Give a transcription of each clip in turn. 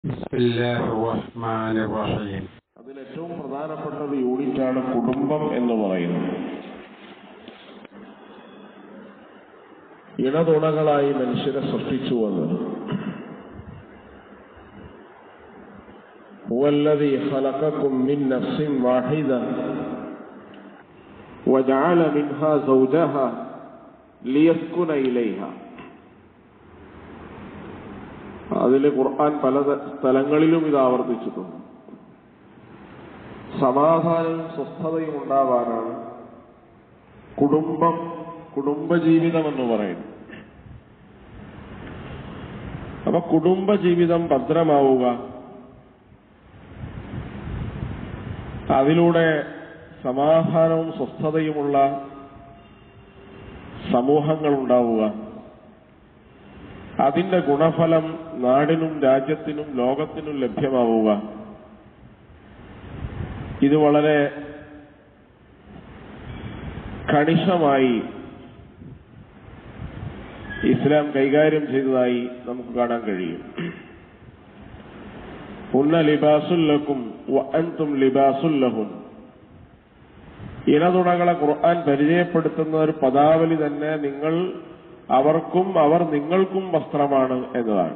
بسم الله الرحمن الرحيم അതിൽ ഏറ്റവും പ്രധാനപ്പെട്ട ഒരു യൂണിറ്റാണ് കുടുംബം എന്ന് പറയുന്നത് ഇണതുണകളായി മനുഷ്യരെ സൃഷ്ടിച്ചുവെന്ന് هو الذي خلقكم من نفس واحدة وجعل منها زوجها ليسكن إليها അതിൽ ഖുർആൻ പല സ്ഥലങ്ങളിലും ഇത് ആവർത്തിച്ചിട്ടുണ്ട് സമാധാനവും സ്വസ്ഥതയും ഉണ്ടാവാനാണ് കുടുംബം കുടുംബജീവിതം എന്ന് പറയുന്നത് അപ്പൊ കുടുംബജീവിതം ഭദ്രമാവുക അതിലൂടെ സമാധാനവും സ്വസ്ഥതയുമുള്ള സമൂഹങ്ങൾ ഉണ്ടാവുക അതിന്റെ ഗുണഫലം നാടിനും രാജ്യത്തിനും ലോകത്തിനും ലഭ്യമാവുക ഇത് വളരെ കണിശമായി ഇസ്ലാം കൈകാര്യം ചെയ്തതായി നമുക്ക് കാണാൻ കഴിയും ഉന്ന ലിബാസുല്ലക്കും അൻതും ലിബാസുല്ലഹും ഇണതുണകളെ ഖുർആൻ പരിചയപ്പെടുത്തുന്ന ഒരു പദാവലി തന്നെ നിങ്ങൾ അവർക്കും അവർ നിങ്ങൾക്കും വസ്ത്രമാണ് എന്നതാണ്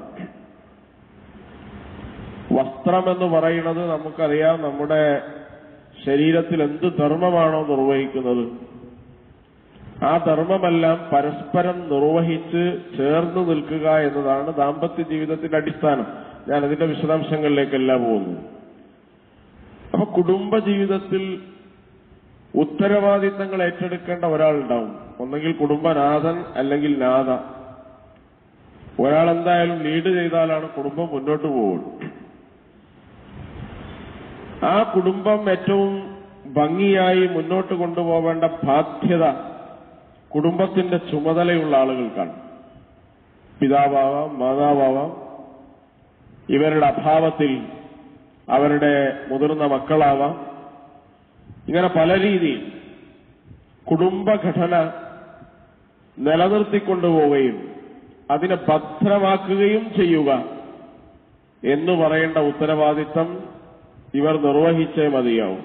വസ്ത്രം എന്ന് പറയുന്നത് നമുക്കറിയാം നമ്മുടെ ശരീരത്തിൽ എന്ത് ധർമ്മമാണോ നിർവഹിക്കുന്നത് ആ ധർമ്മമെല്ലാം പരസ്പരം നിർവഹിച്ച് ചേർന്ന് നിൽക്കുക എന്നതാണ് ദാമ്പത്യ ജീവിതത്തിന്റെ അടിസ്ഥാനം ഞാൻ അതിന്റെ വിശദാംശങ്ങളിലേക്കല്ല പോകുന്നു അപ്പൊ കുടുംബ ജീവിതത്തിൽ ഉത്തരവാദിത്തങ്ങൾ ഏറ്റെടുക്കേണ്ട ഒരാളുണ്ടാവും ഒന്നെങ്കിൽ കുടുംബനാഥൻ അല്ലെങ്കിൽ നാഥ ഒരാൾ എന്തായാലും ലീഡ് ചെയ്താലാണ് കുടുംബം മുന്നോട്ട് പോകുള്ളൂ ആ കുടുംബം ഏറ്റവും ഭംഗിയായി മുന്നോട്ട് കൊണ്ടുപോകേണ്ട ബാധ്യത കുടുംബത്തിന്റെ ചുമതലയുള്ള ആളുകൾക്കാണ് പിതാവാവാം മാതാവാവാം ഇവരുടെ അഭാവത്തിൽ അവരുടെ മുതിർന്ന മക്കളാവാം ഇങ്ങനെ പല രീതിയിൽ കുടുംബഘടന നിലനിർത്തിക്കൊണ്ടുപോവുകയും അതിനെ ഭദ്രമാക്കുകയും ചെയ്യുക എന്ന് പറയേണ്ട ഉത്തരവാദിത്തം ഇവർ നിർവഹിച്ചേ മതിയാവും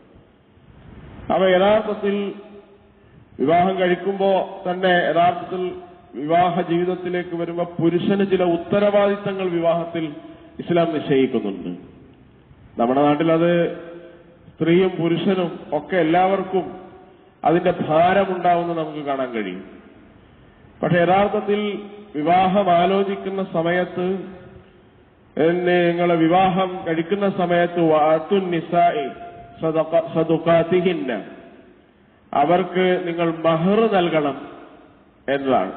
അവ യഥാർത്ഥത്തിൽ വിവാഹം കഴിക്കുമ്പോ തന്നെ യഥാർത്ഥത്തിൽ വിവാഹ ജീവിതത്തിലേക്ക് വരുമ്പോൾ പുരുഷന് ചില ഉത്തരവാദിത്തങ്ങൾ വിവാഹത്തിൽ ഇസ്ലാം നിശ്ചയിക്കുന്നുണ്ട് നമ്മുടെ നാട്ടിൽ അത് സ്ത്രീയും പുരുഷനും ഒക്കെ എല്ലാവർക്കും അതിന്റെ ഭാരമുണ്ടാവുന്ന നമുക്ക് കാണാൻ കഴിയും പക്ഷെ യഥാർത്ഥത്തിൽ വിവാഹം ആലോചിക്കുന്ന സമയത്ത് എന്നെ നിങ്ങളെ വിവാഹം കഴിക്കുന്ന സമയത്ത് വാത്തുൻ നിസായി സദുക്കാത്തിഹിന്ന അവർക്ക് നിങ്ങൾ മഹർ നൽകണം എന്നതാണ്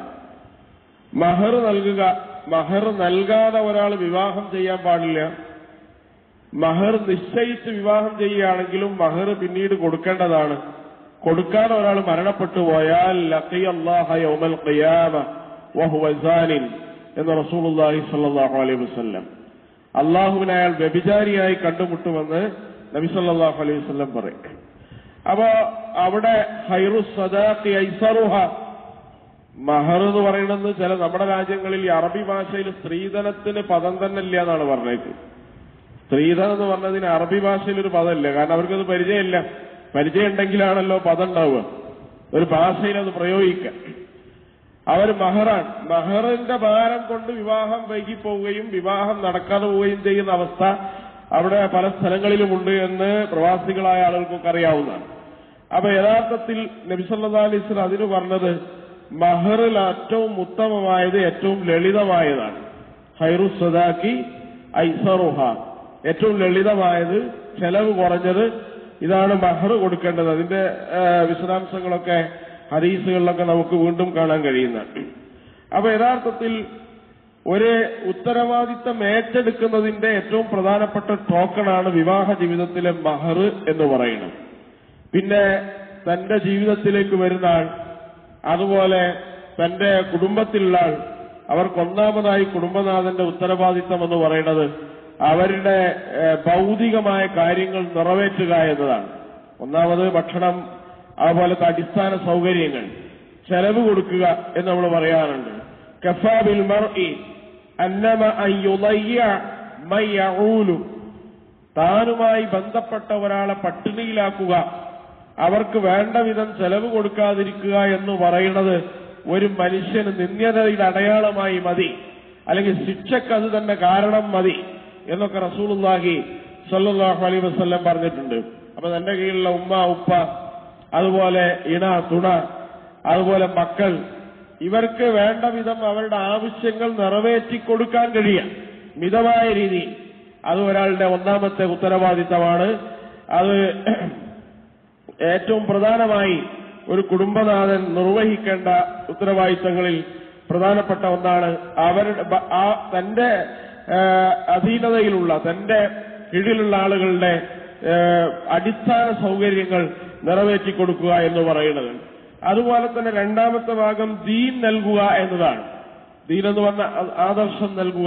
മഹർ നൽകുക മഹർ നൽകാതെ ഒരാൾ വിവാഹം ചെയ്യാൻ പാടില്ല മഹർ നിശ്ചയിച്ച് വിവാഹം ചെയ്യുകയാണെങ്കിലും മഹർ പിന്നീട് കൊടുക്കേണ്ടതാണ് കൊടുക്കാതെ ഒരാൾ മരണപ്പെട്ടു പോയാൽ യൗമൽ ഖിയാമ വഹുവ സാനിൻ എന്ന് റസൂലുള്ളാഹി സ്വല്ലല്ലാഹു അലൈഹി വസല്ലം അള്ളാഹുവിനെ അയാൾ വ്യഭിചാരിയായി കണ്ടുമുട്ടുമെന്ന് നബി സല്ലല്ലാഹു അലൈഹി വസല്ലം പറയും അപ്പോ അവിടെ ഹൈറു സദാഖി ഐസറുഹ മഹർ എന്ന് പറയുന്നത് ചില നമ്മുടെ രാജ്യങ്ങളിൽ ഈ അറബി ഭാഷയിൽ സ്ത്രീധനത്തിന് പദം തന്നെ ഇല്ല എന്നാണ് പറഞ്ഞേക്ക് സ്ത്രീധനം എന്ന് പറഞ്ഞതിന് അറബി ഭാഷയിൽ ഒരു പദമില്ല കാരണം അവർക്കത് പരിചയമില്ല പരിചയം ഉണ്ടെങ്കിലാണല്ലോ പദം ഉണ്ടാവുക ഒരു ഭാഷയിൽ അത് പ്രയോഗിക്കുക അവർ മഹറാൻ മഹറിന്റെ ഭാരം കൊണ്ട് വിവാഹം വൈകിപ്പോവുകയും വിവാഹം നടക്കാതെ പോവുകയും ചെയ്യുന്ന അവസ്ഥ അവിടെ പല സ്ഥലങ്ങളിലുമുണ്ട് എന്ന് പ്രവാസികളായ ആളുകൾക്കൊക്കെ അറിയാവുന്നതാണ് അപ്പൊ യഥാർത്ഥത്തിൽ നബിസല്ലാ അലൈസ് അതിന് പറഞ്ഞത് മഹറിൽ ഏറ്റവും ഉത്തമമായത് ഏറ്റവും ലളിതമായതാണ് ഹൈറു സദാക്കി ഐസറുഹ ഏറ്റവും ലളിതമായത് ചെലവ് കുറഞ്ഞത് ഇതാണ് മഹർ കൊടുക്കേണ്ടത് അതിന്റെ വിശദാംശങ്ങളൊക്കെ ഹദീസുകളിലൊക്കെ നമുക്ക് വീണ്ടും കാണാൻ കഴിയുന്നതാണ് അപ്പൊ യഥാർത്ഥത്തിൽ ഒരു ഉത്തരവാദിത്തം ഏറ്റെടുക്കുന്നതിന്റെ ഏറ്റവും പ്രധാനപ്പെട്ട ടോക്കണാണ് വിവാഹ ജീവിതത്തിലെ മഹർ എന്ന് പറയുന്നത് പിന്നെ തന്റെ ജീവിതത്തിലേക്ക് വരുന്ന ആൾ അതുപോലെ തന്റെ കുടുംബത്തിലുള്ള ആൾ അവർക്ക് ഒന്നാമതായി കുടുംബനാഥന്റെ ഉത്തരവാദിത്തം എന്ന് പറയുന്നത് അവരുടെ ഭൗതികമായ കാര്യങ്ങൾ നിറവേറ്റുക എന്നതാണ് ഒന്നാമത് ഭക്ഷണം അതുപോലത്തെ അടിസ്ഥാന സൗകര്യങ്ങൾ ചെലവ് കൊടുക്കുക എന്ന് നമ്മൾ പറയാറുണ്ട് കഫാബിൽ മർഇ അന്നമ അൻ യുളയ്യ മയ്യഊലു താനുമായി ബന്ധപ്പെട്ട ഒരാളെ പട്ടിണിയിലാക്കുക അവർക്ക് വേണ്ട വിധം ചെലവ് കൊടുക്കാതിരിക്കുക എന്ന് പറയുന്നത് ഒരു മനുഷ്യന് നിന്ദ്യതയുടെ അടയാളമായി മതി അല്ലെങ്കിൽ ശിക്ഷക്ക് അത് തന്നെ കാരണം മതി എന്നൊക്കെ റസൂലുള്ളാഹി സല്ലല്ലാഹു അലൈഹി വസല്ലം പറഞ്ഞിട്ടുണ്ട് അപ്പൊ തന്റെ കീഴിലുള്ള ഉമ്മ ഉപ്പ അതുപോലെ ഇണ തുണ അതുപോലെ മക്കൾ ഇവർക്ക് വേണ്ട വിധം അവരുടെ ആവശ്യങ്ങൾ നിറവേറ്റി കൊടുക്കാൻ കഴിയാം മിതമായ രീതിയിൽ അത് ഒരാളുടെ ഒന്നാമത്തെ ഉത്തരവാദിത്തമാണ് അത് ഏറ്റവും പ്രധാനമായി ഒരു കുടുംബനാഥൻ നിർവഹിക്കേണ്ട ഉത്തരവാദിത്തങ്ങളിൽ പ്രധാനപ്പെട്ട ഒന്നാണ് അവരുടെ ബ- ആ തന്റെ ആ, അധീനതയിലുള്ള തന്റെ കീഴിലുള്ള ആളുകളുടെ ആ, അടിസ്ഥാന സൗകര്യങ്ങൾ നിറവേറ്റി കൊടുക്കുക എന്ന് പറയുന്നത് അതുപോലെ തന്നെ രണ്ടാമത്തെ ഭാഗം ദീൻ നൽകുക എന്നതാണ് ദീൻ എന്ന് പറഞ്ഞ ആ- ആദർശം നൽകുക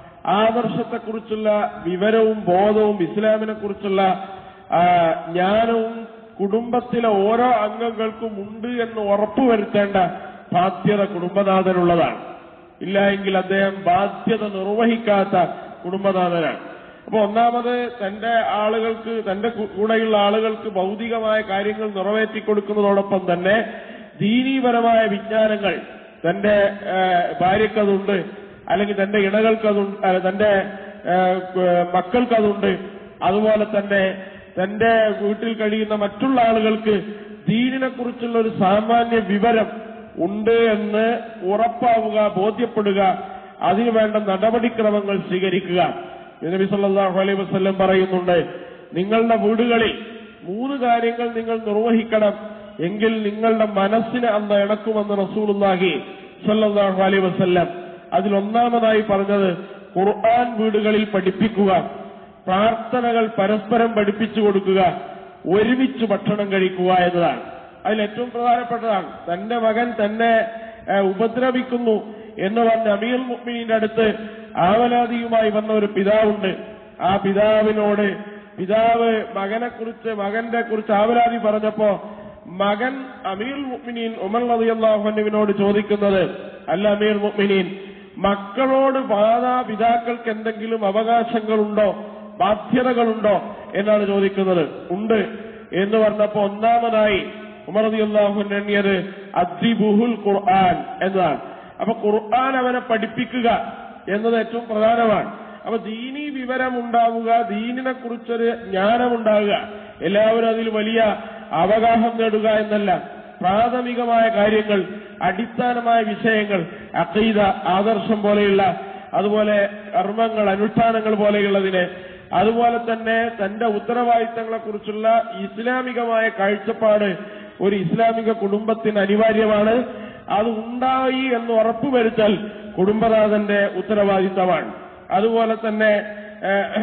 ആദർശത്തെക്കുറിച്ചുള്ള വിവരവും ബോധവും ഇസ്ലാമിനെ കുറിച്ചുള്ള ആ, ജ്ഞാനവും കുടുംബത്തിലെ ഓരോ അംഗങ്ങൾക്കും ഉണ്ട് എന്ന് ഉറപ്പുവരുത്തേണ്ട ബാധ്യത കുടുംബനാഥനുള്ളതാണ് ഇല്ല എങ്കിൽ അദ്ദേഹം ബാധ്യത നിർവഹിക്കാത്ത കുടുംബനാഥനാണ് അപ്പൊ ഒന്നാമത് തന്റെ ആളുകൾക്ക് തന്റെ കു- കൂടെയുള്ള ആളുകൾക്ക് ഭൗതികമായ കാര്യങ്ങൾ നിറവേറ്റി കൊടുക്കുന്നതോടൊപ്പം തന്നെ ദീനീപരമായ വിജ്ഞാനങ്ങൾ തന്റെ ആ, ഭാര്യക്കതുണ്ട് അല്ലെങ്കിൽ തന്റെ ഇണകൾക്കതുണ്ട് ആ, തന്റെ ആ, ക- മക്കൾക്കതുണ്ട് അതുപോലെ തന്നെ തന്റെ വീട്ടിൽ കഴിയുന്ന മറ്റുള്ള ആളുകൾക്ക് ദീനിനെ കുറിച്ചുള്ള ഒരു സാമാന്യ വിവരം ഉണ്ട് എന്ന് ഉറപ്പാവുക ബോധ്യപ്പെടുക അതിനുവേണ്ട നടപടിക്രമങ്ങൾ സ്വീകരിക്കുക നബി സല്ലല്ലാഹു അലൈഹി വസല്ലം പറയുന്നുണ്ട് നിങ്ങളുടെ വീടുകളിൽ മൂന്ന് കാര്യങ്ങൾ നിങ്ങൾ നിർവഹിക്കണം എങ്കിൽ നിങ്ങളുടെ മനസ്സിനെ അന്ന് ഇണക്കുമെന്ന് റസൂലുള്ളാഹി സല്ലല്ലാഹു അലൈഹി വസല്ലം അതിലൊന്നാമതായി പറഞ്ഞത് ഖുർആൻ വീടുകളിൽ പഠിപ്പിക്കുക പ്രാർത്ഥനകൾ പരസ്പരം പഠിപ്പിച്ചു കൊടുക്കുക ഒരുമിച്ച് ഭക്ഷണം കഴിക്കുക എന്നതാണ് അതിൽ ഏറ്റവും പ്രധാനപ്പെട്ടതാണ് തന്റെ മകൻ തന്നെ ഏഹ്, ഉപദ്രവിക്കുന്നു എന്ന് പറഞ്ഞ അമീർ മുഅ്മിനീന്റെ അടുത്ത് ആവലാതിയുമായി വന്ന ഒരു പിതാവുണ്ട് ആ പിതാവിനോട് പിതാവ് മകനെ കുറിച്ച് മകന്റെ കുറിച്ച് ആവലാതി പറഞ്ഞപ്പോ മകൻ അമീർ മുഅ്മിനീൻ ഉമർ റളിയല്ലാഹുവിനോട് ചോദിക്കുന്നത് അല്ല അമീർ മുഅ്മിനീൻ മക്കളോട് മാതാപിതാക്കൾക്ക് എന്തെങ്കിലും അവകാശങ്ങളുണ്ടോ ബാധ്യതകളുണ്ടോ എന്നാണ് ചോദിക്കുന്നത് ഉണ്ട് എന്ന് പറഞ്ഞപ്പോ ഒന്നാമതായി ഉമർ റളിയല്ലാഹു അൻഹു എണ്ണിയത് അദ്ദിബുഹുൽ ഖുർആൻ എന്നതാണ് അപ്പൊ ഖുർആൻ അവനെ പഠിപ്പിക്കുക എന്നത് ഏറ്റവും പ്രധാനമാണ് അപ്പൊ ദീനീ വിവരം ഉണ്ടാവുക ദീനിനെ കുറിച്ചൊരു ജ്ഞാനമുണ്ടാവുക എല്ലാവരും അതിൽ വലിയ അവഗാഹം നേടുക എന്നല്ല പ്രാഥമികമായ കാര്യങ്ങൾ അടിസ്ഥാനമായ വിഷയങ്ങൾ അഖീദ ആദർശം പോലെയുള്ള അതുപോലെ കർമ്മങ്ങൾ അനുഷ്ഠാനങ്ങൾ പോലെയുള്ളതിനെ അതുപോലെ തന്നെ തന്റെ ഉത്തരവാദിത്തങ്ങളെ കുറിച്ചുള്ള ഇസ്ലാമികമായ കാഴ്ചപ്പാട് ഒരു ഇസ്ലാമിക കുടുംബത്തിന് അനിവാര്യമാണ് അത് ഉണ്ടായി എന്ന് ഉറപ്പുവരുത്തൽ കുടുംബനാഥന്റെ ഉത്തരവാദിത്തമാണ് അതുപോലെ തന്നെ ഏഹ്,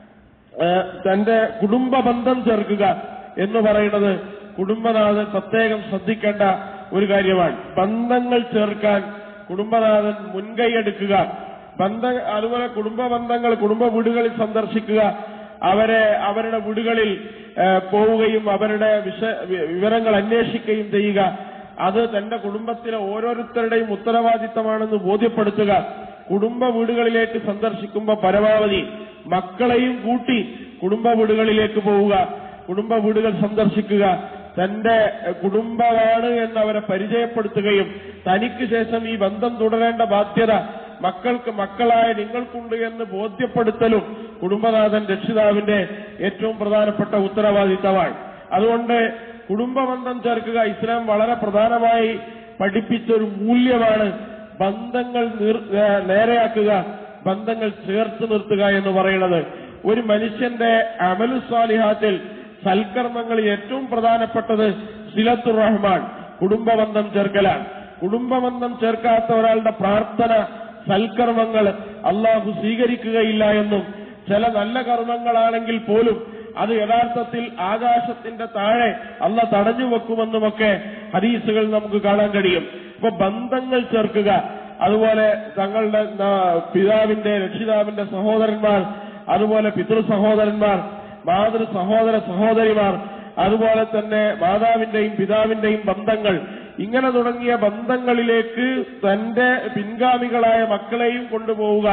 ഏഹ്, തന്റെ കുടുംബ ബന്ധം ചേർക്കുക എന്ന് പറയുന്നത് കുടുംബനാഥൻ പ്രത്യേകം ശ്രദ്ധിക്കേണ്ട ഒരു കാര്യമാണ് ബന്ധങ്ങൾ ചേർക്കാൻ കുടുംബനാഥൻ മുൻകൈയെടുക്കുക ബന്ധ അതുപോലെ കുടുംബ ബന്ധങ്ങൾ കുടുംബ വീടുകളിൽ സന്ദർശിക്കുക അവരെ അവരുടെ വീടുകളിൽ ഏഹ്, പോവുകയും അവരുടെ വിഷ വി- വിവരങ്ങൾ അന്വേഷിക്കുകയും ചെയ്യുക അത് തന്റെ കുടുംബത്തിലെ ഓരോരുത്തരുടെയും ഉത്തരവാദിത്തമാണെന്ന് ബോധ്യപ്പെടുത്തുക കുടുംബ വീടുകളിലേക്ക് സന്ദർശിക്കുമ്പോൾ പരമാവധി മക്കളെയും കൂട്ടി കുടുംബ വീടുകളിലേക്ക് പോവുക കുടുംബ വീടുകൾ സന്ദർശിക്കുക തന്റെ എഹ്, കുടുംബമാണ് എന്ന് അവരെ പരിചയപ്പെടുത്തുകയും തനിക്ക് ശേഷം ഈ ബന്ധം തുടരേണ്ട ബാധ്യത മക്കൾക്ക് മക്കളായ നിങ്ങൾക്കുണ്ട് എന്ന് ബോധ്യപ്പെടുത്തലും കുടുംബനാഥൻ രക്ഷിതാവിന്റെ ഏറ്റവും പ്രധാനപ്പെട്ട ഉത്തരവാദിത്തമാണ് അതുകൊണ്ട് കുടുംബബന്ധം ചേർക്കുക ഇസ്ലാം വളരെ പ്രധാനമായി പഠിപ്പിച്ച ഒരു മൂല്യമാണ് ബന്ധങ്ങൾ നിർ- ഏഹ് നേരെയാക്കുക ബന്ധങ്ങൾ ചേർത്ത് നിർത്തുക എന്ന് പറയുന്നത് ഒരു മനുഷ്യന്റെ അമലു സ്വാലിഹാത്തിൽ സൽക്കർമ്മങ്ങളിൽ ഏറ്റവും പ്രധാനപ്പെട്ടത് സിലത്തുർ റഹ്മാൻ കുടുംബബന്ധം ചേർക്കലാണ് കുടുംബബന്ധം ചേർക്കാത്ത ഒരാളുടെ പ്രാർത്ഥന സൽക്കർമ്മങ്ങൾ അള്ളാഹു സ്വീകരിക്കുകയില്ല എന്നും ചില നല്ല കർമ്മങ്ങളാണെങ്കിൽ പോലും അത് യഥാർത്ഥത്തിൽ ആകാശത്തിന്റെ താഴെ അല്ല തടഞ്ഞു വെക്കുമെന്നുമൊക്കെ ഹദീസുകൾ നമുക്ക് കാണാൻ കഴിയും ഇപ്പൊ ബന്ധങ്ങൾ ചേർക്കുക അതുപോലെ തങ്ങളുടെ ന- പിതാവിന്റെ രക്ഷിതാവിന്റെ സഹോദരന്മാർ അതുപോലെ പിതൃ സഹോദരന്മാർ മാതൃ സഹോദര സഹോദരിമാർ അതുപോലെ തന്നെ മാതാവിന്റെയും പിതാവിന്റെയും ബന്ധങ്ങൾ ഇങ്ങനെ തുടങ്ങിയ ബന്ധങ്ങളിലേക്ക് തന്റെ പിൻഗാമികളായ മക്കളെയും കൊണ്ടുപോവുക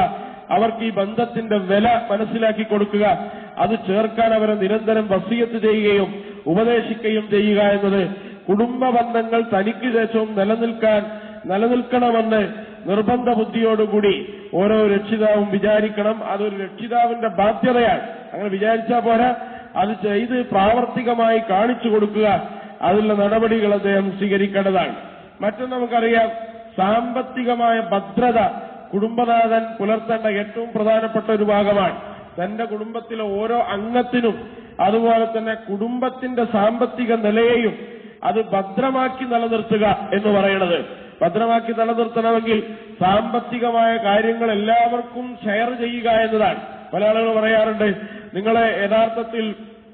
അവർക്ക് ഈ ബന്ധത്തിന്റെ വില മനസ്സിലാക്കി കൊടുക്കുക അത് ചേർക്കാൻ അവരെ നിരന്തരം വസീയത്ത് ചെയ്യുകയും ഉപദേശിക്കുകയും ചെയ്യുക എന്നത് കുടുംബ ബന്ധങ്ങൾ തനിക്ക് ശേഷവും നിലനിൽക്കാൻ നിലനിൽക്കണമെന്ന് നിർബന്ധ ബുദ്ധിയോടുകൂടി ഓരോ രക്ഷിതാവും വിചാരിക്കണം അതൊരു രക്ഷിതാവിന്റെ ബാധ്യതയാണ് അങ്ങനെ വിചാരിച്ചാൽ പോരാ അത് ചെയ്ത് പ്രാവർത്തികമായി കാണിച്ചു കൊടുക്കുക അതിലുള്ള നടപടികൾ അദ്ദേഹം സ്വീകരിക്കേണ്ടതാണ് മറ്റൊന്ന് നമുക്കറിയാം സാമ്പത്തികമായ ഭദ്രത കുടുംബനാഥൻ പുലർത്തേണ്ട ഏറ്റവും പ്രധാനപ്പെട്ട ഒരു ഭാഗമാണ് തന്റെ കുടുംബത്തിലെ ഓരോ അംഗത്തിനും അതുപോലെ തന്നെ കുടുംബത്തിന്റെ സാമ്പത്തിക നിലയെയും അത് ഭദ്രമാക്കി നിലനിർത്തുക എന്ന് പറയുന്നത് ഭദ്രമാക്കി നിലനിർത്തണമെങ്കിൽ സാമ്പത്തികമായ കാര്യങ്ങൾ എല്ലാവർക്കും ഷെയർ ചെയ്യുക എന്നതാണ് പല ആളുകൾ പറയാറുണ്ട് നിങ്ങളെ യഥാർത്ഥത്തിൽ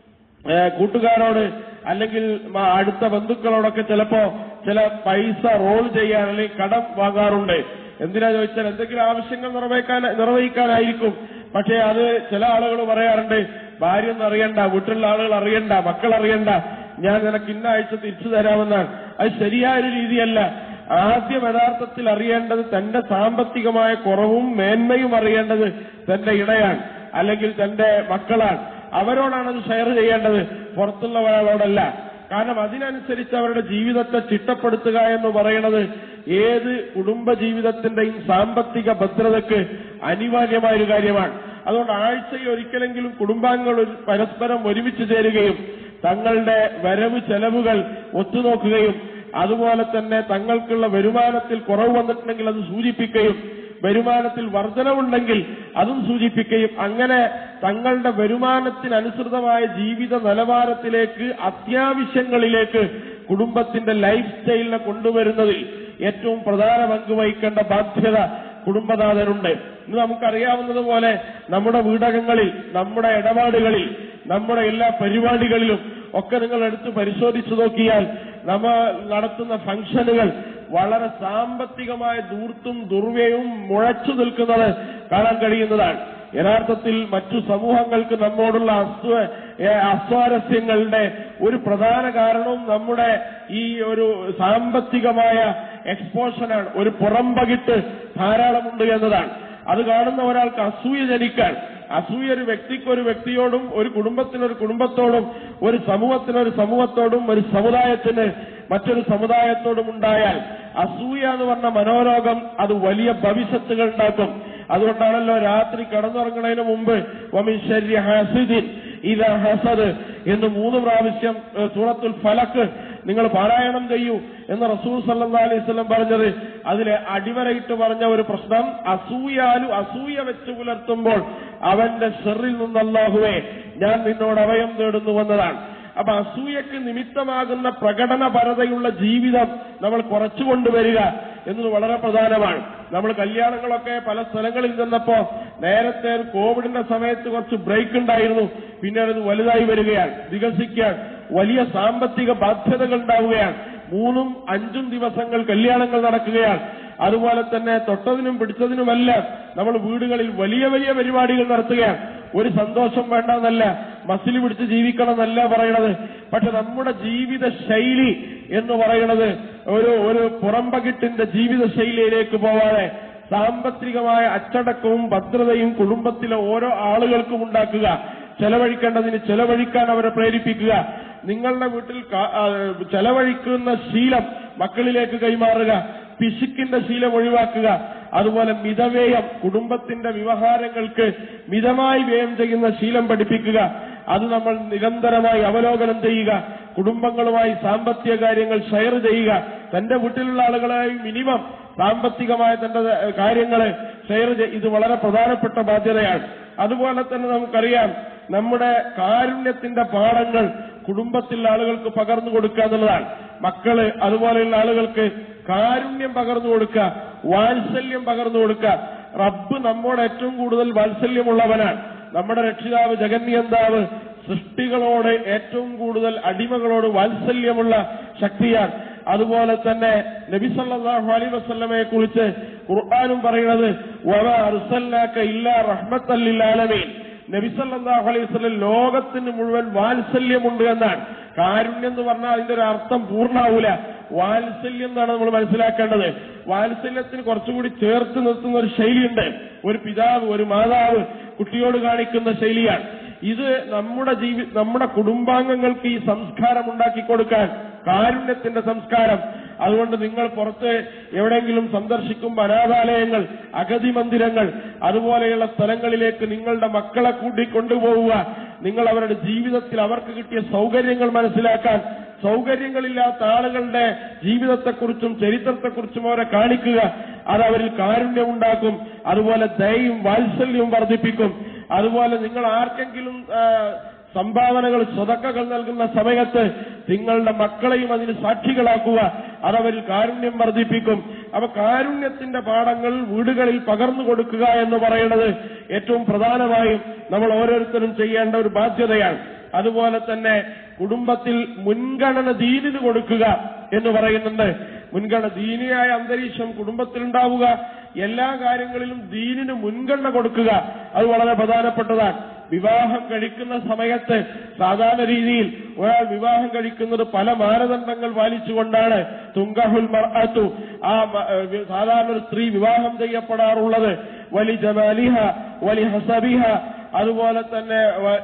ഏഹ് കൂട്ടുകാരോട് അല്ലെങ്കിൽ മ- അടുത്ത ബന്ധുക്കളോടൊക്കെ ചിലപ്പോ ചില പൈസ റോൾ ചെയ്യാൻ അല്ലെങ്കിൽ കടം വാങ്ങാറുണ്ട് എന്തിനാ ചോദിച്ചാൽ എന്തെങ്കിലും ആവശ്യങ്ങൾ നിറവേക്കാൻ നിർവഹിക്കാനായിരിക്കും പക്ഷേ അത് ചില ആളുകൾ പറയാറുണ്ട് ഭാര്യ ഒന്നും അറിയണ്ട വീട്ടിലുള്ള ആളുകൾ അറിയണ്ട മക്കൾ അറിയണ്ട ഞാൻ നിനക്ക് ഇന്ന ആഴ്ച തിരിച്ചു തരാമെന്നാണ് അത് ശരിയായ ഒരു രീതിയല്ല ആദ്യം യഥാർത്ഥത്തിൽ അറിയേണ്ടത് തന്റെ സാമ്പത്തികമായ കുറവും മേന്മയും അറിയേണ്ടത് തന്റെ ഇണയാണ് അല്ലെങ്കിൽ തന്റെ മക്കളാണ് അവരോടാണ് അത് ഷെയർ ചെയ്യേണ്ടത് പുറത്തുള്ള ഒരാളോടല്ല കാരണം അതിനനുസരിച്ച് അവരുടെ ജീവിതത്തെ ചിട്ടപ്പെടുത്തുക എന്ന് പറയുന്നത് ഏത് കുടുംബ ജീവിതത്തിന്റെയും സാമ്പത്തിക ഭദ്രതയ്ക്ക് അനിവാര്യമായ ഒരു കാര്യമാണ് അതുകൊണ്ട് ആഴ്ചയിൽ ഒരിക്കലെങ്കിലും കുടുംബാംഗങ്ങൾ ഒരു- പരസ്പരം ഒരുമിച്ച് ചേരുകയും തങ്ങളുടെ വരവ് ചെലവുകൾ ഒത്തുനോക്കുകയും അതുപോലെ തന്നെ തങ്ങൾക്കുള്ള വരുമാനത്തിൽ കുറവ് വന്നിട്ടുണ്ടെങ്കിൽ അത് സൂചിപ്പിക്കുകയും വരുമാനത്തിൽ വർധനവുണ്ടെങ്കിൽ അതും സൂചിപ്പിക്കുകയും അങ്ങനെ തങ്ങളുടെ വരുമാനത്തിനനുസൃതമായ ജീവിത നിലവാരത്തിലേക്ക് അത്യാവശ്യങ്ങളിലേക്ക് കുടുംബത്തിന്റെ ലൈഫ് സ്റ്റൈലിനെ കൊണ്ടുവരുന്നതിൽ ഏറ്റവും പ്രധാന പങ്ക് വഹിക്കേണ്ട ബാധ്യത കുടുംബനാഥനുണ്ട് ഇന്ന് നമുക്കറിയാവുന്നതുപോലെ നമ്മുടെ വീടകങ്ങളിൽ നമ്മുടെ ഇടപാടുകളിൽ നമ്മുടെ എല്ലാ പരിപാടികളിലും ഒക്കെ നിങ്ങൾ എടുത്ത് പരിശോധിച്ചു നോക്കിയാൽ നമ്മൾ നടത്തുന്ന ഫംഗ്ഷനുകൾ വളരെ സാമ്പത്തികമായ ദൂർത്തും ദുർവ്യവും മുഴച്ചു നിൽക്കുന്നത് കാണാൻ കഴിയുന്നതാണ് യഥാർത്ഥത്തിൽ മറ്റു സമൂഹങ്ങൾക്ക് നമ്മോടുള്ള അസ്വ ഏ, അസ്വാരസ്യങ്ങളുടെ ഒരു പ്രധാന കാരണവും നമ്മുടെ ഈ ഒരു സാമ്പത്തികമായ എക്സ്പോഷനാണ് ഒരു പുറംപകിട്ട് ധാരാളമുണ്ട് എന്നതാണ് അത് കാണുന്ന ഒരാൾക്ക് അസൂയ ജനിക്കാൻ അസൂയ ഒരു വ്യക്തിക്ക് ഒരു വ്യക്തിയോടും ഒരു കുടുംബത്തിന് ഒരു കുടുംബത്തോടും ഒരു സമൂഹത്തിന് ഒരു സമൂഹത്തോടും ഒരു സമുദായത്തിന് മറ്റൊരു സമുദായത്തോടും ഉണ്ടായാൽ അസൂയ എന്ന് പറഞ്ഞ മനോരോഗം അത് വലിയ ഭവിഷ്യത്തുകൾ ഉണ്ടാക്കും അതുകൊണ്ടാണല്ലോ രാത്രി കടന്നുറങ്ങുന്നതിന് മുമ്പ് വമിൻ ശര്യ ഹസിദിൻ ഇത ഹസദ് എന്ന് മൂന്ന് പ്രാവശ്യം ഏഹ്, സൂറത്തുൽ ഫലക്ക് നിങ്ങൾ പാരായണം ചെയ്യൂ എന്ന് റസൂൽ സല്ലാ അലൈഹി സ്വലം പറഞ്ഞത് അതിലെ അടിവരയിട്ട് പറഞ്ഞ ഒരു പ്രശ്നം അസൂയാലു അസൂയ വെച്ച് പുലർത്തുമ്പോൾ അവന്റെ ഷെറിൽ നിന്നല്ലാഹുവേ ഞാൻ നിന്നോട് അഭയം തേടുന്നുവെന്നതാണ് അപ്പൊ അസൂയക്ക് നിമിത്തമാകുന്ന പ്രകടനപരതയുള്ള ജീവിതം നമ്മൾ കുറച്ചു കൊണ്ടുവരിക എന്നത് വളരെ പ്രധാനമാണ് നമ്മൾ കല്യാണങ്ങളൊക്കെ പല സ്ഥലങ്ങളിൽ നിന്നപ്പോ നേരത്തെ ഒരു കോവിഡിന്റെ സമയത്ത് കുറച്ച് ബ്രേക്ക് ഉണ്ടായിരുന്നു പിന്നീട് അത് വലുതായി വരികയാണ് വികസിക്കാൻ വലിയ സാമ്പത്തിക ബാധ്യതകൾ ഉണ്ടാവുകയാണ് മൂന്നും അഞ്ചും ദിവസങ്ങൾ കല്യാണങ്ങൾ നടക്കുകയാണ് അതുപോലെ തന്നെ തൊട്ടതിനും പിടിച്ചതിനുമെല്ലാം നമ്മൾ വീടുകളിൽ വലിയ വലിയ പരിപാടികൾ നടത്തുകയാണ് ഒരു സന്തോഷം വേണ്ടെന്നല്ല മസിൽ പിടിച്ച് ജീവിക്കണം എന്നല്ല പറയണത് പക്ഷെ നമ്മുടെ ജീവിത ശൈലി എന്ന് പറയുന്നത് ഒരു ഒരു പുറംപകിട്ടിന്റെ ജീവിത ശൈലിയിലേക്ക് പോവാതെ സാമ്പത്തികമായ അച്ചടക്കവും ഭദ്രതയും കുടുംബത്തിലെ ഓരോ ആളുകൾക്കും ഉണ്ടാക്കുക ചെലവഴിക്കേണ്ടതിന് ചെലവഴിക്കാൻ അവരെ പ്രേരിപ്പിക്കുക നിങ്ങളുടെ വീട്ടിൽ കാ- ആ, ചെലവഴിക്കുന്ന ശീലം മക്കളിലേക്ക് കൈമാറുക പിശുക്കിന്റെ ശീലം ഒഴിവാക്കുക അതുപോലെ മിതവ്യയം കുടുംബത്തിന്റെ വ്യവഹാരങ്ങൾക്ക് മിതമായി വ്യയം ചെയ്യുന്ന ശീലം പഠിപ്പിക്കുക അത് നമ്മൾ നിരന്തരമായി അവലോകനം ചെയ്യുക കുടുംബങ്ങളുമായി സാമ്പത്തിക കാര്യങ്ങൾ ഷെയർ ചെയ്യുക തന്റെ വീട്ടിലുള്ള ആളുകളായി മിനിമം സാമ്പത്തികമായ തന്റെ കാര്യങ്ങൾ ഷെയർ ചെയ്യ ഇത് വളരെ പ്രധാനപ്പെട്ട ബാധ്യതയാണ് അതുപോലെ തന്നെ നമുക്കറിയാം നമ്മുടെ കാരുണ്യത്തിന്റെ പാഠങ്ങൾ കുടുംബത്തിലുള്ള ആളുകൾക്ക് പകർന്നു കൊടുക്കുക എന്നുള്ളതാണ് മക്കള് അതുപോലെയുള്ള ആളുകൾക്ക് കാരുണ്യം പകർന്നു കൊടുക്കുക വാത്സല്യം പകർന്നു കൊടുക്കുക റബ്ബ് നമ്മോട് ഏറ്റവും കൂടുതൽ വാത്സല്യമുള്ളവനാണ് നമ്മുടെ രക്ഷിതാവ് ജഗന്യന്താവ് സൃഷ്ടികളോട് ഏറ്റവും കൂടുതൽ അടിമകളോട് വാത്സല്യമുള്ള ശക്തിയാണ് അതുപോലെ തന്നെ നബി സല്ലല്ലാഹു അലൈഹി വസല്ലമയെ കുറിച്ച് ഖുർആാനും പറയുന്നത് വമാ അർസൽനാക ഇല്ലാ റഹ്മത്തൽ ലിൽ ആലമീൻ നബി സല്ലല്ലാഹു അലൈഹി വസല്ലം ലോകത്തിന് മുഴുവൻ വാത്സല്യമുണ്ട് എന്നാണ് കാരുണ്യം എന്ന് പറഞ്ഞാൽ അതിന്റെ ഒരു അർത്ഥം പൂർണ്ണാവൂല വാത്സല്യം എന്നാണ് നമ്മൾ മനസ്സിലാക്കേണ്ടത് വാത്സല്യത്തിന് കുറച്ചുകൂടി ചേർത്ത് നിർത്തുന്ന ഒരു ശൈലിയുണ്ട് ഒരു പിതാവ് ഒരു മാതാവ് കുട്ടിയോട് കാണിക്കുന്ന ശൈലിയാണ് ഇത് നമ്മുടെ ജീവി നമ്മുടെ കുടുംബാംഗങ്ങൾക്ക് ഈ സംസ്കാരം ഉണ്ടാക്കി കൊടുക്കാൻ കാരുണ്യത്തിന്റെ സംസ്കാരം അതുകൊണ്ട് നിങ്ങൾ പുറത്ത് എവിടെയെങ്കിലും സന്ദർശിക്കുമ്പോൾ അനാഥാലയങ്ങൾ അഗതി മന്ദിരങ്ങൾ അതുപോലെയുള്ള സ്ഥലങ്ങളിലേക്ക് നിങ്ങളുടെ മക്കളെ കൂട്ടി കൊണ്ടുപോവുക നിങ്ങൾ അവരുടെ ജീവിതത്തിൽ അവർക്ക് കിട്ടിയ സൗകര്യങ്ങൾ മനസ്സിലാക്കാൻ സൗകര്യങ്ങളില്ലാത്ത ആളുകളുടെ ജീവിതത്തെക്കുറിച്ചും ചരിത്രത്തെക്കുറിച്ചും അവരെ കാണിക്കുക അത് അവരിൽ കാരുണ്യമുണ്ടാക്കും അതുപോലെ ദയയും വാത്സല്യവും വർദ്ധിപ്പിക്കും അതുപോലെ നിങ്ങൾ ആർക്കെങ്കിലും ആ, സംഭാവനകൾ സ്വതക്കകൾ നൽകുന്ന സമയത്ത് നിങ്ങളുടെ മക്കളെയും അതിന് സാക്ഷികളാക്കുക അതവരിൽ കാരുണ്യം വർദ്ധിപ്പിക്കും അപ്പൊ കാരുണ്യത്തിന്റെ പാഠങ്ങൾ വീടുകളിൽ പകർന്നു കൊടുക്കുക എന്ന് പറയുന്നത് ഏറ്റവും പ്രധാനമായും നമ്മൾ ഓരോരുത്തരും ചെയ്യേണ്ട ഒരു ബാധ്യതയാണ് അതുപോലെ തന്നെ കുടുംബത്തിൽ മുൻഗണന ദീനിന് കൊടുക്കുക എന്ന് പറയുന്നുണ്ട് മുൻഗണന ദീനിയായ അന്തരീക്ഷം കുടുംബത്തിലുണ്ടാവുക എല്ലാ കാര്യങ്ങളിലും ദീനിന് മുൻഗണന കൊടുക്കുക അത് വളരെ പ്രധാനപ്പെട്ടതാണ് വിവാഹം കഴിക്കുന്ന സമയത്ത് സാധാരണ രീതിയിൽ ഒരാൾ വിവാഹം കഴിക്കുന്നത് പല മാനദണ്ഡങ്ങൾ പാലിച്ചുകൊണ്ടാണ് തുങ്കഹുൽ മർഅത്തു ആ മ- ഏഹ് സാധാരണ ഒരു സ്ത്രീ വിവാഹം ചെയ്യപ്പെടാറുള്ളത് വലി ജമാലിഹ വലി ഹസബിഹ അതുപോലെ തന്നെ വ-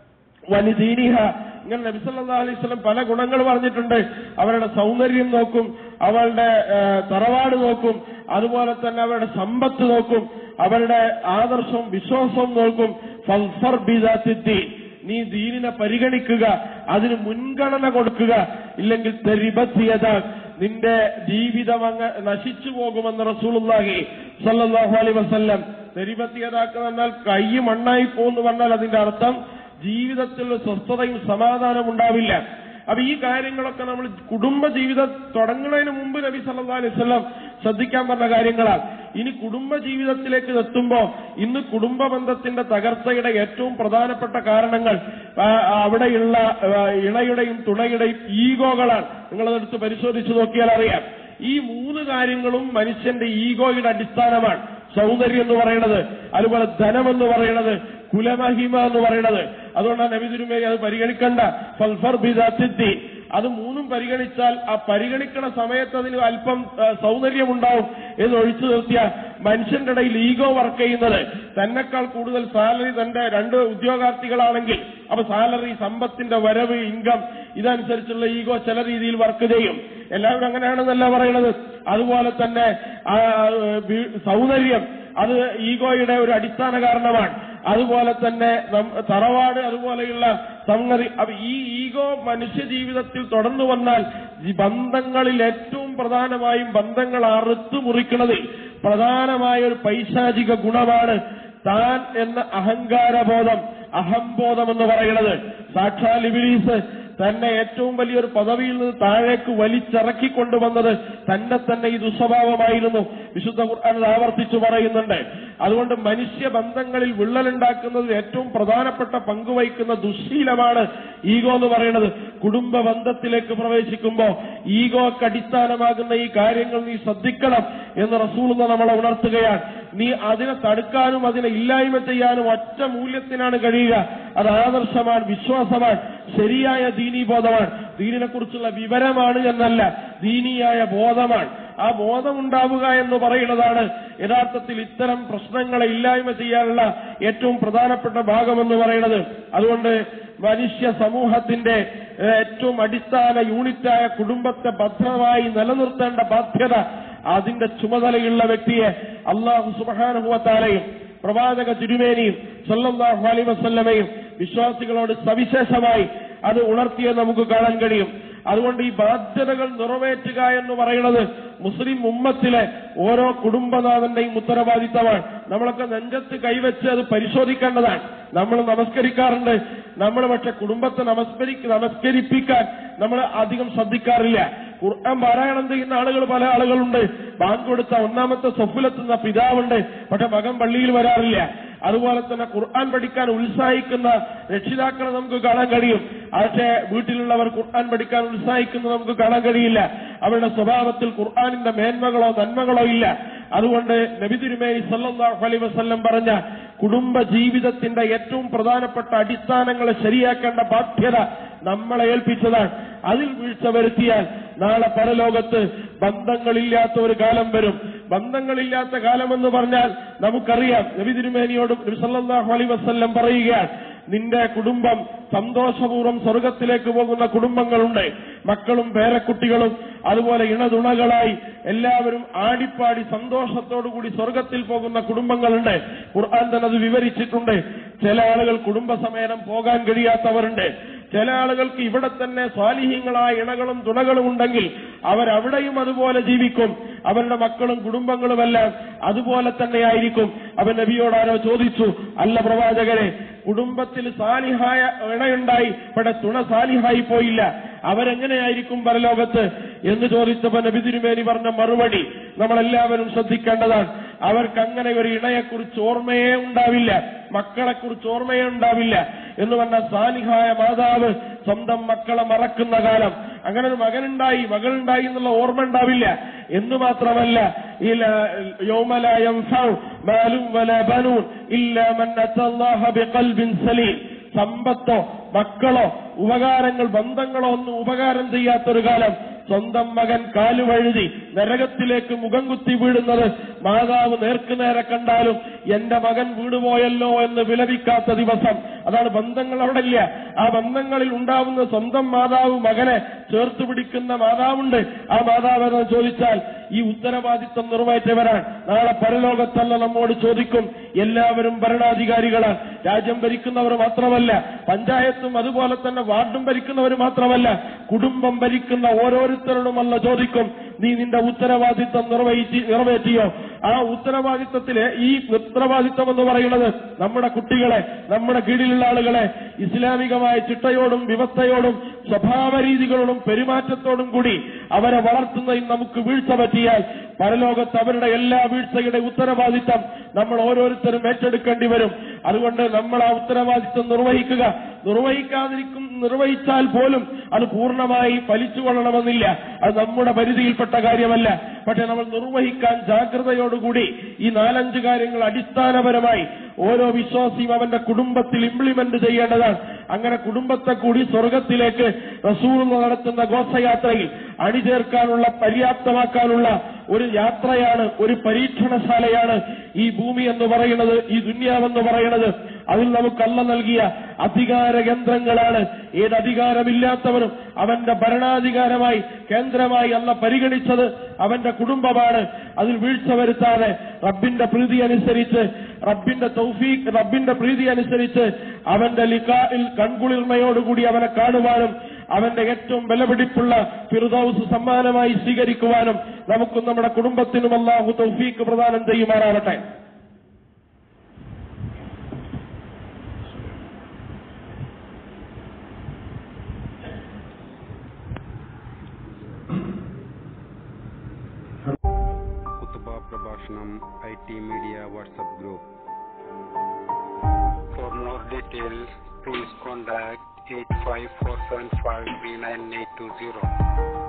വലിദീനിഹ ഇങ്ങനെ നബി സല്ലല്ലാഹു അലൈഹി വസല്ലം പല ഗുണങ്ങൾ പറഞ്ഞിട്ടുണ്ട് അവരുടെ സൗന്ദര്യം നോക്കും അവളുടെ ആ, തറവാട് നോക്കും അതുപോലെ തന്നെ അവരുടെ സമ്പത്ത് നോക്കും അവരുടെ ആദർശവും വിശ്വാസവും നോക്കും ഫൽഫർ ബിദാത്തിദ്ദീൻ. നീ ദീനിനെ പരിഗണിക്കുക അതിന് മുൻഗണന കൊടുക്കുക ഇല്ലെങ്കിൽ തെരിബത്തിയത നിന്റെ ജീവിതം അങ്ങ് നശിച്ചു പോകുമെന്ന് റസൂലുള്ളാഹി സല്ലല്ലാഹു അലൈഹി വസല്ലം തെരിബത്തിയതാക്കുക എന്നാൽ കൈ മണ്ണായി പോകുന്നു പറഞ്ഞാൽ അതിന്റെ അർത്ഥം ജീവിതത്തിൽ ഒരു സ്വസ്ഥതയും സമാധാനവും ഉണ്ടാവില്ല അപ്പൊ ഈ കാര്യങ്ങളൊക്കെ നമ്മൾ കുടുംബ ജീവിതം തുടങ്ങുന്നതിന് മുമ്പ് നബി സല്ലല്ലാഹു അലൈഹി വസല്ലം ശ്രദ്ധിക്കാൻ പറഞ്ഞ കാര്യങ്ങളാണ് ഇനി കുടുംബ ജീവിതത്തിലേക്ക് എത്തുമ്പോ ഇന്ന് കുടുംബ ബന്ധത്തിന്റെ തകർച്ചയുടെ ഏറ്റവും പ്രധാനപ്പെട്ട കാരണങ്ങൾ ആ, അവിടെയുള്ള ആ, ഇണയുടെയും തുണയുടെയും ഈഗോകളാണ് നിങ്ങളതെടുത്ത് പരിശോധിച്ചു നോക്കിയാൽ അറിയാം ഈ മൂന്ന് കാര്യങ്ങളും മനുഷ്യന്റെ ഈഗോയുടെ അടിസ്ഥാനമാണ് സൗന്ദര്യം എന്ന് പറയുന്നത് അതുപോലെ ധനം എന്ന് പറയുന്നത് കുലമഹിമ എന്ന് പറയുന്നത് അതുകൊണ്ടാണ് നബി തിരുമേനി അത് പരിഗണിക്കണ്ട ഫൽഫർ ബിദാത്തിദ്ദീൻ അത് മൂന്നും പരിഗണിച്ചാൽ ആ പരിഗണിക്കണ സമയത്ത് അതിന് അല്പം ആ, സൗന്ദര്യമുണ്ടാവും എന്ന് ഒഴിച്ചു നിർത്തിയാൽ മനുഷ്യന്റെ ഇടയിൽ ഈഗോ വർക്ക് ചെയ്യുന്നത് തന്നെക്കാൾ കൂടുതൽ സാലറി തന്റെ രണ്ട് ഉദ്യോഗാർത്ഥികളാണെങ്കിൽ അപ്പൊ സാലറി സമ്പത്തിന്റെ വരവ് ഇൻകം ഇതനുസരിച്ചുള്ള ഈഗോ ചില രീതിയിൽ വർക്ക് ചെയ്യും എല്ലാവരും അങ്ങനെയാണെന്നല്ല പറയുന്നത് അതുപോലെ തന്നെ ആ, വീ- സൗന്ദര്യം അത് ഈഗോയുടെ ഒരു അടിസ്ഥാന കാരണമാണ് അതുപോലെ തന്നെ നം- തറവാട് അതുപോലെയുള്ള സംഗതി അപ്പൊ ഈ ഈഗോ മനുഷ്യ ജീവിതത്തിൽ തുടർന്നു വന്നാൽ ഈ ബന്ധങ്ങളിൽ ഏറ്റവും പ്രധാനമായും ബന്ധങ്ങൾ അറുത്തു മുറിക്കുന്നതിൽ പ്രധാനമായ ഒരു പൈശാചിക ഗുണമാണ് താൻ എന്ന അഹങ്കാരബോധം അഹംബോധം എന്ന് പറയുന്നത് സാക്ഷാൽ ഇബിലീസ് തന്നെ ഏറ്റവും വലിയൊരു പദവിയിൽ നിന്ന് താഴേക്ക് വലിച്ചിറക്കിക്കൊണ്ടുവന്നത് തന്നെ തന്നെ ഈ ദുസ്വഭാവമായിരുന്നു വിശുദ്ധ ഖുർആൻ അത് ആവർത്തിച്ചു പറയുന്നുണ്ട് അതുകൊണ്ട് മനുഷ്യ ബന്ധങ്ങളിൽ വിള്ളലുണ്ടാക്കുന്നതിൽ ഏറ്റവും പ്രധാനപ്പെട്ട പങ്കുവഹിക്കുന്ന ദുശ്ശീലമാണ് ഈഗോ എന്ന് പറയുന്നത് കുടുംബ ബന്ധത്തിലേക്ക് പ്രവേശിക്കുമ്പോ ഈഗോക്ക് അടിസ്ഥാനമാകുന്ന ഈ കാര്യങ്ങൾ നീ ശ്രദ്ധിക്കണം എന്ന് റസൂൾ നമ്മളെ ഉണർത്തുകയാണ് നീ അതിനെ തടുക്കാനും അതിനെ ഇല്ലായ്മ ചെയ്യാനും ഒറ്റ മൂല്യത്തിനാണ് കഴിയുക അത് ആദർശമാണ് വിശ്വാസമാണ് ശരിയായ ദീനീബോധമാണ് ദീനിനെ കുറിച്ചുള്ള വിവരമാണ് എന്നല്ല ദീനീയായ ബോധമാണ് ആ ബോധമുണ്ടാവുക എന്ന് പറയുന്നതാണ് യഥാർത്ഥത്തിൽ ഇത്തരം പ്രശ്നങ്ങളെ ഇല്ലായ്മ ചെയ്യാനുള്ള ഏറ്റവും പ്രധാനപ്പെട്ട ഭാഗമെന്ന് പറയുന്നത് അതുകൊണ്ട് മനുഷ്യ സമൂഹത്തിന്റെ ഏഹ്, ഏറ്റവും അടിസ്ഥാന യൂണിറ്റായ കുടുംബത്തെ ഭദ്രമായി നിലനിർത്തേണ്ട ബാധ്യത അതിന്റെ ചുമതലയുള്ള വ്യക്തിയെ അള്ളാഹു സുബാനുഭവത്താലെയും പ്രവാചക തിരുമേനിയും സല്ലല്ലാഹു അലൈഹി വസല്ലമയും വിശ്വാസികളോട് സവിശേഷമായി അത് ഉണർത്തിയത് നമുക്ക് കാണാൻ കഴിയും അതുകൊണ്ട് ഈ ബാധ്യതകൾ നിറവേറ്റുക എന്ന് പറയുന്നത് മുസ്ലിം ഉമ്മത്തിലെ ഓരോ കുടുംബനാഥന്റെയും ഉത്തരവാദിത്തമാണ് നമ്മളൊക്കെ നെഞ്ചത്ത് കൈവച്ച് അത് പരിശോധിക്കേണ്ടതാണ് നമ്മൾ നമസ്കരിക്കാറുണ്ട് നമ്മൾ പക്ഷെ കുടുംബത്തെ നമസ്കരി നമസ്കരിപ്പിക്കാൻ നമ്മൾ അധികം ശ്രദ്ധിക്കാറില്ല ഖുർആൻ പാരായണം ചെയ്യുന്ന ആളുകൾ പല ആളുകളുണ്ട് ബാങ്ക് കൊടുത്ത ഒന്നാമത്തെ സൊഫിലെത്തുന്ന പിതാവുണ്ട് പക്ഷെ മകൻ പള്ളിയിൽ വരാറില്ല അതുപോലെ തന്നെ ഖുർആൻ പഠിക്കാൻ ഉത്സാഹിക്കുന്ന രക്ഷിതാക്കളെ നമുക്ക് കാണാൻ കഴിയും പക്ഷേ വീട്ടിലുള്ളവർ ഖുർആൻ പഠിക്കാൻ ഉത്സാഹിക്കുന്നത് നമുക്ക് കാണാൻ കഴിയില്ല അവരുടെ സ്വഭാവത്തിൽ ഖുർആാനിന്റെ മേന്മകളോ നന്മകളോ ഇല്ല അതുകൊണ്ട് നബി തിരുമേനി സല്ലല്ലാഹു അലൈഹി വസല്ലം പറഞ്ഞ കുടുംബ ജീവിതത്തിന്റെ ഏറ്റവും പ്രധാനപ്പെട്ട അടിസ്ഥാനങ്ങളെ ശരിയാക്കേണ്ട ബാധ്യത നമ്മളെ ഏൽപ്പിച്ചതാണ് അതിൽ വീഴ്ച വരുത്തിയാൽ നാളെ പരലോകത്ത് ബന്ധങ്ങളില്ലാത്ത ഒരു കാലം വരും ബന്ധങ്ങളില്ലാത്ത കാലമെന്ന് പറഞ്ഞാൽ നമുക്കറിയാം നബി തിരുമേനിയോട് നബി സല്ലല്ലാഹു അലൈഹി വസല്ലം പറയുകയാണ് നിന്റെ കുടുംബം സന്തോഷപൂർവ്വം സ്വർഗത്തിലേക്ക് പോകുന്ന കുടുംബങ്ങളുണ്ട് മക്കളും പേരക്കുട്ടികളും അതുപോലെ ഇണതുണകളായി എല്ലാവരും ആടിപ്പാടി സന്തോഷത്തോടുകൂടി സ്വർഗത്തിൽ പോകുന്ന കുടുംബങ്ങളുണ്ട് ഖുർആൻ തന്നെ അത് വിവരിച്ചിട്ടുണ്ട് ചില ആളുകൾ കുടുംബസമേതം പോകാൻ കഴിയാത്തവരുണ്ട് ചില ആളുകൾക്ക് ഇവിടെ തന്നെ സ്വാലിഹ്യങ്ങളായ ഇണകളും തുണകളും ഉണ്ടെങ്കിൽ അവരവിടെയും അതുപോലെ ജീവിക്കും അവരുടെ മക്കളും കുടുംബങ്ങളുമെല്ലാം അതുപോലെ തന്നെയായിരിക്കും അവൻ നബിയോടാരോ ചോദിച്ചു അല്ല പ്രവാചകരെ കുടുംബത്തിൽ സാലിഹായ ഇണയുണ്ടായി ഇവിടെ തുണ സാലിഹായി പോയില്ല അവരെങ്ങനെയായിരിക്കും പരലോകത്ത് എന്ന് ചോദിച്ചപ്പോ നബി തിരുമേനി പറഞ്ഞ മറുപടി നമ്മളെല്ലാവരും ശ്രദ്ധിക്കേണ്ടതാണ് അവർക്ക് അങ്ങനെ ഒരു ഇണയെക്കുറിച്ച് ഓർമ്മയേ ഉണ്ടാവില്ല മക്കളെക്കുറിച്ച് ഓർമ്മയേ ഉണ്ടാവില്ല എന്ന് പറഞ്ഞ സാലിഹായ മാതാവ് സ്വന്തം മക്കളെ മറക്കുന്ന കാലം അങ്ങനെ ഒരു മകനുണ്ടായി മകളുണ്ടായി എന്നുള്ള ഓർമ്മ ഉണ്ടാവില്ല എന്ന് മാത്രമല്ല ഇല യൗമലായം മാലും വല ബനൂൻ ഇല്ല മൻ അത്തല്ലാഹ ബിഖൽബിൻ സലീം സമ്പത്തോ മക്കളോ ഉപകാരങ്ങൾ ബന്ധങ്ങളോ ഒന്നും ഉപകാരം ചെയ്യാത്തൊരു കാലം സ്വന്തം മകൻ കാലുവഴുതി നരകത്തിലേക്ക് മുഖം കുത്തി വീഴുന്നത് മാതാവ് നേർക്കുനേരെ കണ്ടാലും എന്റെ മകൻ വീണുപോയല്ലോ എന്ന് വിലപിക്കാത്ത ദിവസം അതാണ് ബന്ധങ്ങൾ അവിടെ ഇല്ല ആ ബന്ധങ്ങളിൽ ഉണ്ടാവുന്ന സ്വന്തം മാതാവ് മകനെ ചേർത്ത് പിടിക്കുന്ന മാതാവുണ്ട് ആ മാതാവ് എന്ന് ചോദിച്ചാൽ ഈ ഉത്തരവാദിത്വം നിറവേറ്റവരാണ് നാളെ പരലോകത്തല്ല നമ്മോട് ചോദിക്കും എല്ലാവരും ഭരണാധികാരികളാണ് രാജ്യം ഭരിക്കുന്നവർ മാത്രമല്ല പഞ്ചായത്തും അതുപോലെ തന്നെ വാർഡും ഭരിക്കുന്നവർ മാത്രമല്ല കുടുംബം ഭരിക്കുന്ന ഓരോരുത്തരോടുമല്ല ചോദിക്കും നീ നിന്റെ ഉത്തരവാദിത്വം നിർവഹിച്ച് നിറവേറ്റിയോ ആ ഉത്തരവാദിത്വത്തിലെ ഈ ഉത്തരവാദിത്വം എന്ന് പറയുന്നത് നമ്മുടെ കുട്ടികളെ നമ്മുടെ കീഴിലുള്ള ആളുകളെ ഇസ്ലാമികമായ ചിട്ടയോടും വ്യവസ്ഥയോടും സ്വഭാവ രീതികളോടും പെരുമാറ്റത്തോടും കൂടി അവരെ വളർത്തുന്നതിൽ നമുക്ക് വീഴ്ച പറ്റിയാൽ പരലോകത്ത് അവരുടെ എല്ലാ വീഴ്ചയുടെ ഉത്തരവാദിത്തം നമ്മൾ ഓരോരുത്തരും ഏറ്റെടുക്കേണ്ടി വരും അതുകൊണ്ട് നമ്മൾ ആ ഉത്തരവാദിത്തം നിർവഹിക്കുക നിർവഹിക്കാതിരിക്കും നിർവഹിച്ചാൽ പോലും അത് പൂർണ്ണമായി ഫലിച്ചുകൊള്ളണമെന്നില്ല അത് നമ്മുടെ പരിധിയിൽപ്പെട്ട കാര്യമല്ല പക്ഷെ നമ്മൾ നിർവഹിക്കാൻ ജാഗ്രതയോടുകൂടി ഈ നാലഞ്ച് കാര്യങ്ങൾ അടിസ്ഥാനപരമായി ഓരോ വിശ്വാസിയും അവന്റെ കുടുംബത്തിൽ ഇംപ്ലിമെന്റ് ചെയ്യേണ്ടതാണ് അങ്ങനെ കുടുംബത്തെ കൂടി സ്വർഗത്തിലേക്ക് റസൂൾ നടത്തുന്ന ഘോഷയാത്രയിൽ അണിചേർക്കാനുള്ള പര്യാപ്തമാക്കാനുള്ള ഒരു യാത്രയാണ് ഒരു പരീക്ഷണശാലയാണ് ഈ ഭൂമി എന്ന് പറയുന്നത് ഈ ദുന്യാവെന്ന് പറയുന്നത് അതിൽ നമുക്ക് അല്ല നൽകിയ അധികാര കേന്ദ്രങ്ങളാണ് ഏത് അധികാരമില്ലാത്തവരും അവന്റെ ഭരണാധികാരമായി കേന്ദ്രമായി അല്ല പരിഗണിച്ചത് അവന്റെ കുടുംബമാണ് അതിൽ വീഴ്ച വരുത്താതെ റബ്ബിന്റെ പ്രീതി അനുസരിച്ച് റബ്ബിന്റെ തൗഫീഖ് റബ്ബിന്റെ പ്രീതി അനുസരിച്ച് അവന്റെ ലിഖായിൽ കൺകുളിർമയോടുകൂടി അവനെ കാണുവാനും അവന്റെ ഏറ്റവും വിലപിടിപ്പുള്ള ഫിറുദൌസ് സമ്മാനമായി സ്വീകരിക്കുവാനും നമുക്കും നമ്മുടെ കുടുംബത്തിനും അള്ളാഹു തൗഫീഖ് പ്രദാനം ചെയ്യുമാറാവട്ടെ കുത്തുബ പ്രഭാഷണം I T media WhatsApp group for more details please contact eight five four seven five three nine eight two zero